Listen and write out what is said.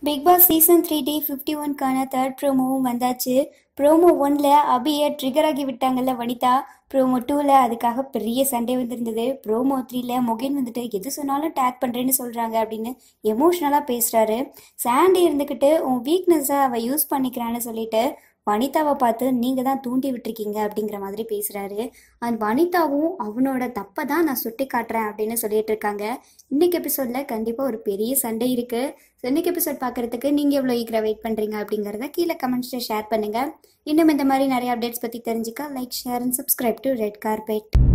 big Boss season three T fifty ஒன்க்கான third ப்ரோமோவும் வந்தாச்சு ப்ரோமோ ஒன்ல அபியை ட்ரிகர் ஆகி விட்டாங்கல்ல வனிதா ப்ரோமோ டூவில் அதுக்காக பெரிய சண்டை வந்திருந்தது ப்ரோமோ த்ரீல மொகேன் வந்துட்டு எது சொன்னாலும் டேக் பண்ணுறேன்னு சொல்கிறாங்க அப்படின்னு எமோஷ்னலாக பேசுகிறாரு சாண்டி இருந்துக்கிட்டு உன் வீக்னஸை அவள் யூஸ் பண்ணிக்கிறான்னு சொல்லிட்டு வனிதாவை பார்த்து நீங்கள் தான் தூண்டி விட்டுருக்கீங்க அப்படிங்கிற மாதிரி பேசுகிறாரு அண்ட் வனிதாவும் அவனோட தப்பை தான் நான் சுட்டி காட்டுறேன் அப்படின்னு சொல்லிட்டு இருக்காங்க இன்னைக்கு எபிசோடில் கண்டிப்பாக ஒரு பெரிய சண்டை இருக்குது ஸோ இன்னைக்கு எபிசோட் பார்க்குறதுக்கு நீங்கள் எவ்வளோ ஈக்கராக வெயிட் பண்ணுறீங்க அப்படிங்கிறத கீழே கமெண்ட்ஸில் ஷேர் பண்ணுங்கள் இன்னும் இந்த மாதிரி நிறைய அப்டேட்ஸ் பற்றி தெரிஞ்சுக்க like share and subscribe to red carpet